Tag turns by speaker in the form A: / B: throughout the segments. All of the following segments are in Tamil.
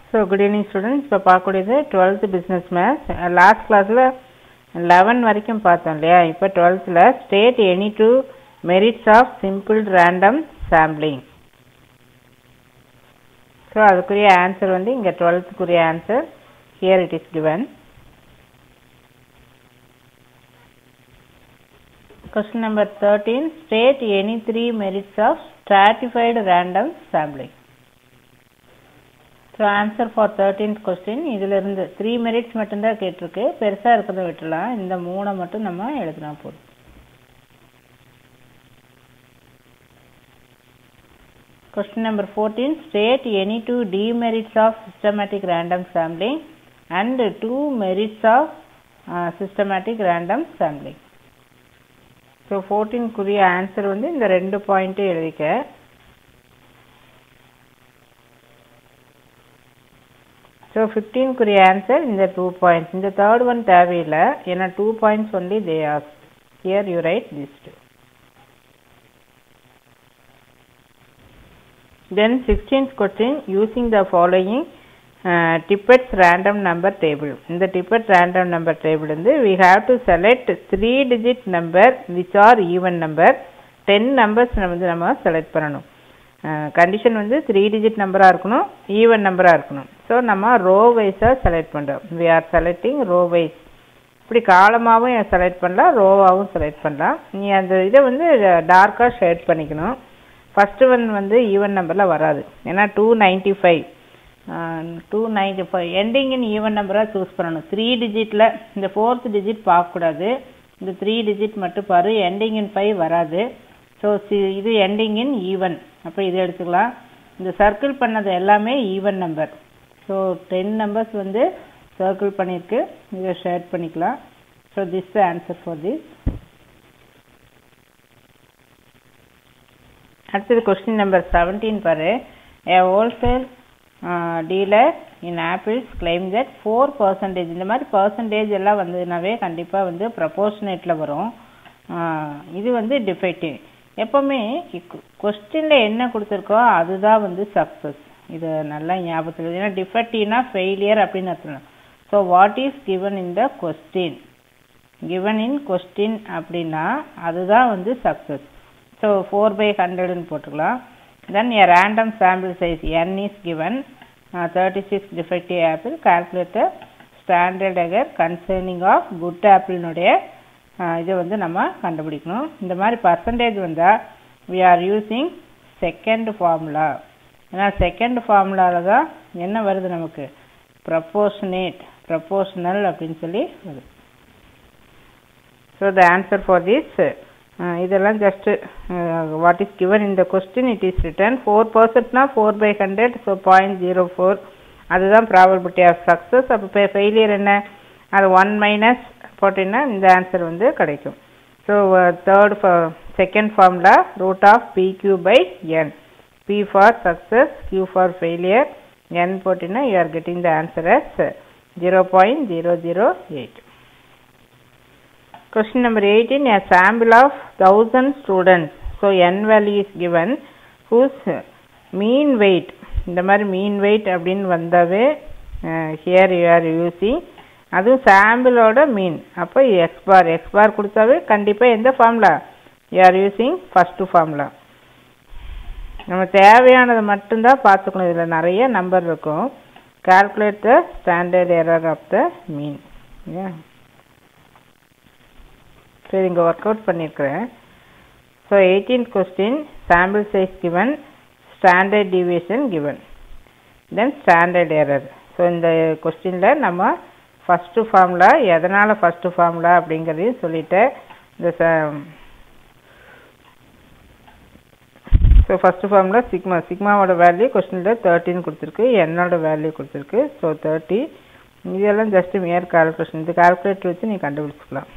A: ஸோ குட் ஈவினிங் ஸ்டூடெண்ட்ஸ் இப்போ பார்க்கக்கூடியது டுவெல்த் பிஸ்னஸ் மேத்ஸ் லாஸ்ட் கிளாஸில் லெவன் வரைக்கும் பார்த்தோம் இல்லையா இப்போ டுவெல்த்தில் state any two merits of simple random sampling so அதுக்குரிய ஆன்சர் வந்து இங்கே டுவெல்த்துக்குரிய answer here it is given Question number 13. State any three merits of stratified random sampling. So answer for thirteenth question இதிலிருந்து த்ரீ மெரிட்ஸ் மட்டும்தான் கேட்டிருக்கு பெருசாக இருக்கிறத விட்டுலாம் இந்த மூணை மட்டும் நம்ம எழுதினா போதும் Question number 14. State any two demerits of systematic random sampling and two merits of uh, systematic random sampling. So ஃபோர்டீன்குரிய ஆன்சர் வந்து இந்த ரெண்டு பாயிண்ட்டு எழுதிக்க ஸோ ஃபிஃப்டீன்குரிய ஆன்சர் இந்த டூ பாயிண்ட்ஸ் இந்த தேர்ட் ஒன் தேவையில்லை ஏன்னா two points only they as here you write this two Then 16th question using the following uh, Tippett's random number table. இந்த Tippett random number table வந்து we have to select three digit number which are even number 10 numbers வந்து நம்ம select பண்ணணும் கண்டிஷன் வந்து த்ரீ டிஜிட் நம்பராக இருக்கணும் ஈவன் நம்பராக இருக்கணும் ஸோ நம்ம ரோ வைஸாக செலக்ட் பண்ணுறோம் we are selecting row wise இப்படி காலமாகவும் செலக்ட் பண்ணலாம் ரோவாகவும் செலக்ட் பண்ணலாம் நீ அந்த இதை வந்து டார்க்காக ஷேட் பண்ணிக்கணும் ஃபஸ்ட்டு ஒன் வந்து ஈவன் நம்பரில் வராது ஏன்னா two ninety five two ninety five ending in even நம்பராக சூஸ் பண்ணணும் த்ரீ டிஜிட்டில் இந்த ஃபோர்த் டிஜிட் பார்க்கக்கூடாது இந்த த்ரீ டிஜிட் மட்டும் பாரு எண்டிங் இன் ஃபைவ் வராது ஸோ இது எண்டிங் இன் ஈவன் அப்போ இது எடுத்துக்கலாம் இந்த சர்க்கிள் பண்ணது எல்லாமே even number so ten numbers வந்து சர்க்கிள் பண்ணியிருக்கு இதை ஷேர் பண்ணிக்கலாம் so this answer for this அடுத்தது கொஸ்டின் நம்பர் செவன்டீன் பாரு a wholesale dealer in apples claim that four percentage இந்த மாதிரி பர்சன்டேஜ் எல்லாம் வந்ததுனாவே கண்டிப்பாக வந்து ப்ரப்போர்ஷனேட்டில் வரும் இது வந்து டிஃபெக்டிவ் எப்போவுமே கொஸ்டினில் என்ன கொடுத்துருக்கோ அதுதான் வந்து சக்ஸஸ் இது நல்லா ஞாபகத்தில் ஏன்னா டிஃபெக்டிவ்னா ஃபெயிலியர் அப்படின்னு அர்த்தம் so what is given in the question given in question அப்படின்னா அதுதான் வந்து சக்ஸஸ் ஸோ ஃபோர் பை ஹண்ட்ரட்னு போட்டுக்கலாம் then a random sample size n is given thirty six defective apple calculator standard error concerning of good ஆப்பிளினுடைய இதை வந்து நம்ம கண்டுபிடிக்கணும் இந்த மாதிரி பர்சன்டேஜ் வந்தால் we are using second formula ஏன்னா செகண்ட் ஃபார்முலாவில் தான் என்ன வருது நமக்கு ப்ரப்போர்ஷனேட் ப்ரப்போர்ஷனல் அப்படின்னு சொல்லி வருது so the answer for this இதெல்லாம் ஜஸ்ட் வாட் இஸ் கிவன் இந்த question it is written four பர்சன்ட்னா four by hundred so point zero four அதுதான் ப்ராபபிலிட்டி ஆஃப் சக்ஸஸ் அப்போ ஃபெயிலியர் என்ன அது ஒன் மைனஸ் போட்டிங்கன்னா இந்த ஆன்சர் வந்து கிடைக்கும் so third second formula root of p q by n p for success q for failure n போட்டிங்கன்னா you are getting the answer is zero point zero zero eight Question number 18 A sample of 1000 students. So n value is given whose mean weight இந்த மாதிரி மீன் வெயிட் அப்படின்னு வந்தாவே ஹியர் யூ ஆர் யூஸிங் அதுவும் சாம்பிளோட மீன் அப்போ எக்ஸ் பார் எக்ஸ் பார் கொடுத்தாவே கண்டிப்பாக எந்த formula you are using first formula நம்ம தேவையானதை மட்டும்தான் பார்த்துக்கணும் இதில் நிறைய நம்பர் இருக்கும் calculate the standard error of the mean ஏன் சரி இங்கே ஒர்க் அவுட் பண்ணியிருக்கிறேன் so eighteenth question sample size given standard deviation given then standard error so இந்த கொஸ்டினில் நம்ம ஃபஸ்ட்டு ஃபார்முலா எதனால் ஃபஸ்ட்டு ஃபார்முலா அப்படிங்கிறதையும் சொல்லிட்டேன் இந்த ஸோ ஃபஸ்ட்டு ஃபார்முலா சிக்மா சிக்மாவோட வேல்யூ கொஸ்டினில் தேர்ட்டின் கொடுத்துருக்கு என்னோட வேல்யூ கொடுத்துருக்கு ஸோ தேர்ட்டி இதெல்லாம் ஜஸ்ட் மியர் கால்குலேஷன் இது கால்குலேட்டர் வச்சு நீ கண்டுபிடிச்சிக்கலாம்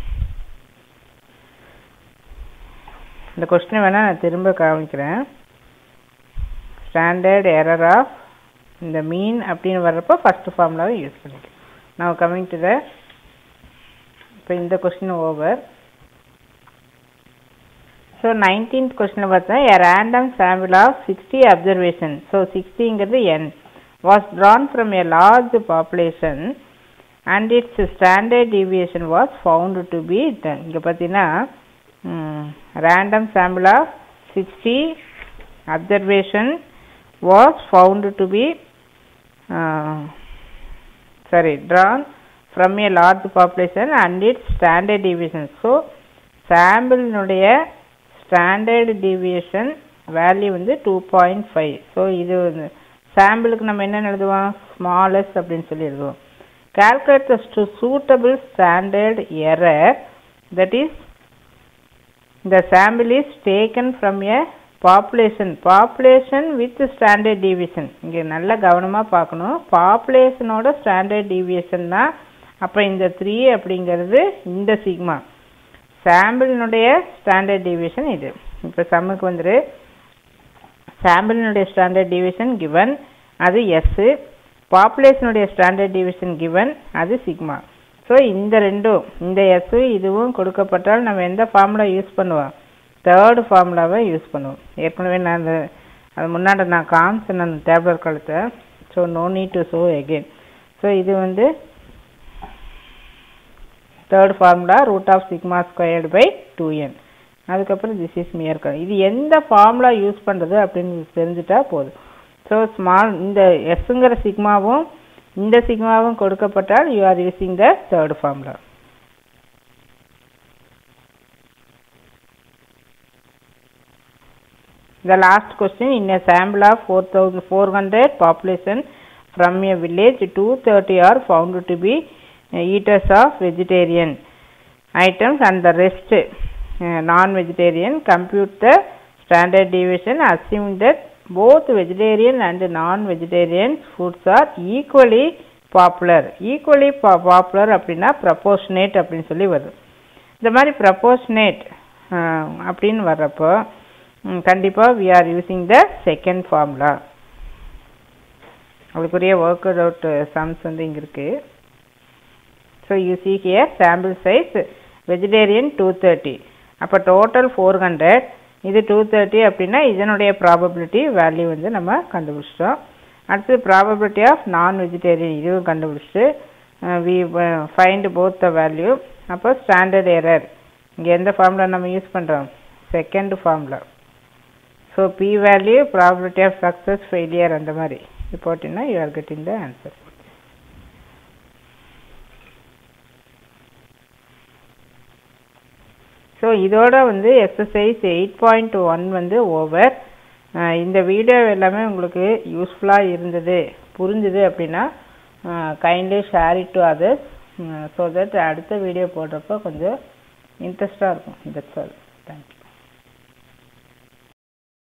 A: இந்த கொஸ்டினை வேணால் நான் திரும்ப காமிக்கிறேன் ஸ்டாண்டர்ட் எரர் ஆஃப் இந்த மீன் அப்படின்னு வர்றப்போ ஃபஸ்ட்டு ஃபார்முலாவை யூஸ் பண்ணிக்கலாம் நான் கம்மிங் டு த இப்போ இந்த கொஸ்டின் ஓவர் ஸோ நைன்டீன்த் கொஸ்டினில் பார்த்தா a random sample of sixty observation so சிக்ஸ்டிங்கிறது n was drawn from a large population and its standard deviation was found to be done. இங்க பார்த்தீங்கன்னா random sample of 60 observation was found to be uh, sorry drawn from a large population and its standard deviation. So sample னுடைய standard deviation வேல்யூ வந்து டூ பாயிண்ட் ஃபைவ் ஸோ இது வந்து சாம்பிளுக்கு நம்ம என்ன எழுதுவோம் ஸ்மாலஸ்ட் அப்படின்னு சொல்லி எழுதுவோம் calculate the stu- suitable standard error that is the sample is taken from a population population with standard deviation இங்க நல்லா கவனமா பார்க்கணும் பாப்புலேஷனோட ஸ்டாண்டர்ட் டிவியேஷன்னா அப்ப இந்த த்ரீ அப்படிங்கிறது இந்த சிக்மா சாம்பிளினுடைய ஸ்டாண்டர்ட் டிவியேஷன் இது இப்போ சம்முக்கு வந்துரு சாம்பிளினுடைய ஸ்டாண்டர்ட் டிவியேஷன் கிவன் அது எஸ் பாப்புலேஷனுடைய ஸ்டாண்டர்ட் டிவிஷன் கிவன் அது சிக்மா ஸோ இந்த ரெண்டும் இந்த எஸ் இதுவும் கொடுக்கப்பட்டால் நம்ம எந்த ஃபார்முலா யூஸ் பண்ணுவோம் தேர்டு ஃபார்முலாவை யூஸ் பண்ணுவோம் ஏற்கனவே நான் அந்த அது முன்னாடி நான் காமிச்சேன் அந்த டேப்லெட் கழுத்தை so no need to show again so இது வந்து third formula root of sigma squared by two n அதுக்கப்புறம் திஸ் இஸ் மியர் இது எந்த ஃபார்முலா யூஸ் பண்ணுறது அப்படின்னு தெரிஞ்சுட்டா போதும் ஸோ ஸ்மால் இந்த எஸ்ங்கிற சிக்மாவும் இந்த சிக்மாவும் கொடுக்கப்பட்டால் you are using the third formula The last question in a sample of 4400 population from a village 230 are found to be uh, eaters of vegetarian items and the rest uh, non-vegetarian compute the standard deviation assume that both vegetarian and non-vegetarian foods are equally popular equally po popular அப்படின்னா proportionate அப்படின்னு சொல்லி வருது இந்த மாதிரி proportionate அப்படின்னு வர்றப்போ கண்டிப்பாக we are using the second formula அதுக்குரிய ஒர்க் அவுட் சம்ஸ் வந்து இங்கே இருக்குது so you see here sample size vegetarian two thirty அப்போ டோட்டல் ஃபோர் ஹண்ட்ரட் இது டூ தேர்ட்டி அப்படின்னா இதனுடைய ப்ராபபிலிட்டி வேல்யூ வந்து நம்ம கண்டுபிடிச்சிட்டோம் அடுத்து ப்ராபபிலிட்டி ஆஃப் நான் வெஜிடேரியன் இதுவும் கண்டுபிடிச்சிட்டு we find both the value அப்போ ஸ்டாண்டர்ட் எரர் இங்கே எந்த ஃபார்முலா நம்ம யூஸ் பண்ணுறோம் second formula so p value probability of success failure அந்த மாதிரி இது போட்டிங்கன்னா you are getting the answer so இதோட வந்து எக்ஸசைஸ் எயிட் பாயிண்ட் ஒன் வந்து ஓவர் இந்த வீடியோ எல்லாமே உங்களுக்கு யூஸ்ஃபுல்லாக இருந்தது புரிஞ்சுது அப்படின்னா kindly share it to others so that அடுத்த வீடியோ போடுறப்போ கொஞ்சம் இன்ட்ரெஸ்டாக இருக்கும் தட்ஸ் ஆல் தேங்க்யூ